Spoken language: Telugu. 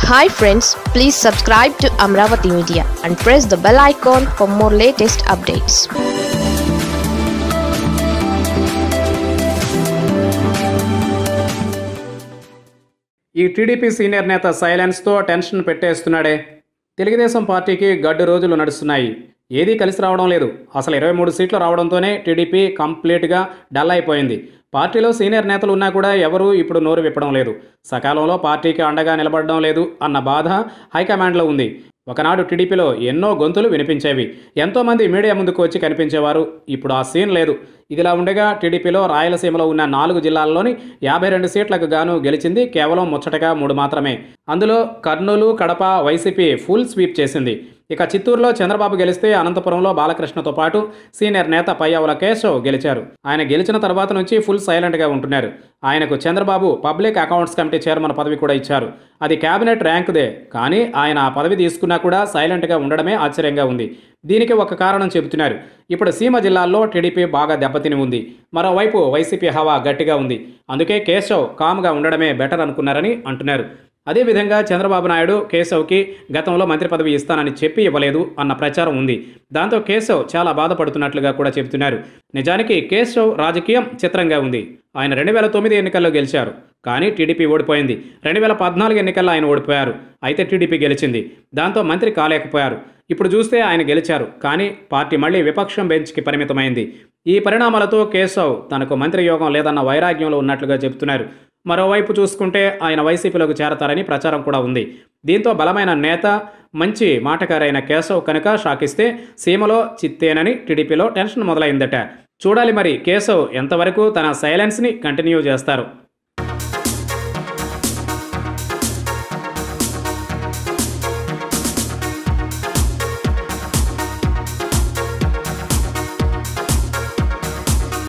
hi friends please subscribe to Amaravati media and press the bell icon for more latest updates ఈ టీడీపీ సీనియర్ నేత సైలెన్స్తో టెన్షన్ పెట్టేస్తున్నాడే తెలుగుదేశం పార్టీకి గడ్డు రోజులు నడుస్తున్నాయి ఏదీ కలిసి రావడం లేదు అసలు ఇరవై మూడు సీట్లు రావడంతోనే టీడీపీ కంప్లీట్గా డల్ అయిపోయింది పార్టీలో సీనియర్ నేతలు ఉన్నా కూడా ఎవరూ ఇప్పుడు నోరు విప్పడం లేదు సకాలంలో పార్టీకి అండగా నిలబడడం లేదు అన్న బాధ హైకమాండ్లో ఉంది ఒకనాడు టీడీపీలో ఎన్నో గొంతులు వినిపించేవి ఎంతోమంది మీడియా ముందుకు వచ్చి కనిపించేవారు ఇప్పుడు ఆ సీన్ లేదు ఇదిలా ఉండగా టీడీపీలో రాయలసీమలో ఉన్న నాలుగు జిల్లాల్లోని యాభై రెండు సీట్లకు గాను గెలిచింది కేవలం ముచ్చటగా మూడు మాత్రమే అందులో Kurnool Kadapa YCP full sweep చేసింది ఇక చిత్తూరులో చంద్రబాబు గెలిస్తే అనంతపురంలో బాలకృష్ణతో పాటు సీనియర్ నేత పయ్యావుల కేశవ్ గెలిచారు ఆయన గెలిచిన తర్వాత నుంచి ఫుల్ సైలెంట్గా ఉంటున్నారు ఆయనకు Chandrababu public accounts committee chairman పదవి కూడా ఇచ్చారు అది కేబినెట్ ర్యాంకుదే కానీ ఆయన ఆ పదవి తీసుకున్నా కూడా సైలెంట్గా ఉండడమే ఆశ్చర్యంగా ఉంది దీనికి ఒక కారణం చెబుతున్నారు ఇప్పుడు సీమ జిల్లాల్లో టీడీపీ బాగా దెబ్బతిని ఉంది మరోవైపు వైసీపీ హవా గట్టిగా ఉంది అందుకే కేశవ్ కామ్గా ఉండడమే బెటర్ అనుకున్నారని అంటున్నారు అదేవిధంగా చంద్రబాబు నాయుడు కేశవ్కి గతంలో మంత్రి పదవి ఇస్తానని చెప్పి ఇవ్వలేదు అన్న ప్రచారం ఉంది దాంతో కేశవ్ చాలా బాధపడుతున్నట్లుగా కూడా చెబుతున్నారు నిజానికి కేశవ్ రాజకీయం చిత్రంగా ఉంది ఆయన రెండు వేల తొమ్మిది ఎన్నికల్లో గెలిచారు కానీ టీడీపీ ఓడిపోయింది రెండు వేల పద్నాలుగు ఎన్నికల్లో ఆయన ఓడిపోయారు అయితే టీడీపీ గెలిచింది దాంతో మంత్రి కాలేకపోయారు ఇప్పుడు చూస్తే ఆయన గెలిచారు కానీ పార్టీ మళ్ళీ విపక్షం బెంచ్కి పరిమితమైంది ఈ పరిణామాలతో కేశవ్ తనకు మంత్రి యోగం లేదన్న వైరాగ్యంలో ఉన్నట్లుగా చెబుతున్నారు మరోవైపు చూసుకుంటే ఆయన వైసీపీలోకి చేరతారని ప్రచారం కూడా ఉంది దీంతో బలమైన నేత మంచి మాటకారైన కేశవ్ కనుక షాకిస్తే సీమలో చిత్తేనని టీడీపీలో టెన్షన్ మొదలైందట చూడాలి మరి కేశవ్ ఎంతవరకు తన సైలెన్స్ని కంటిన్యూ చేస్తారు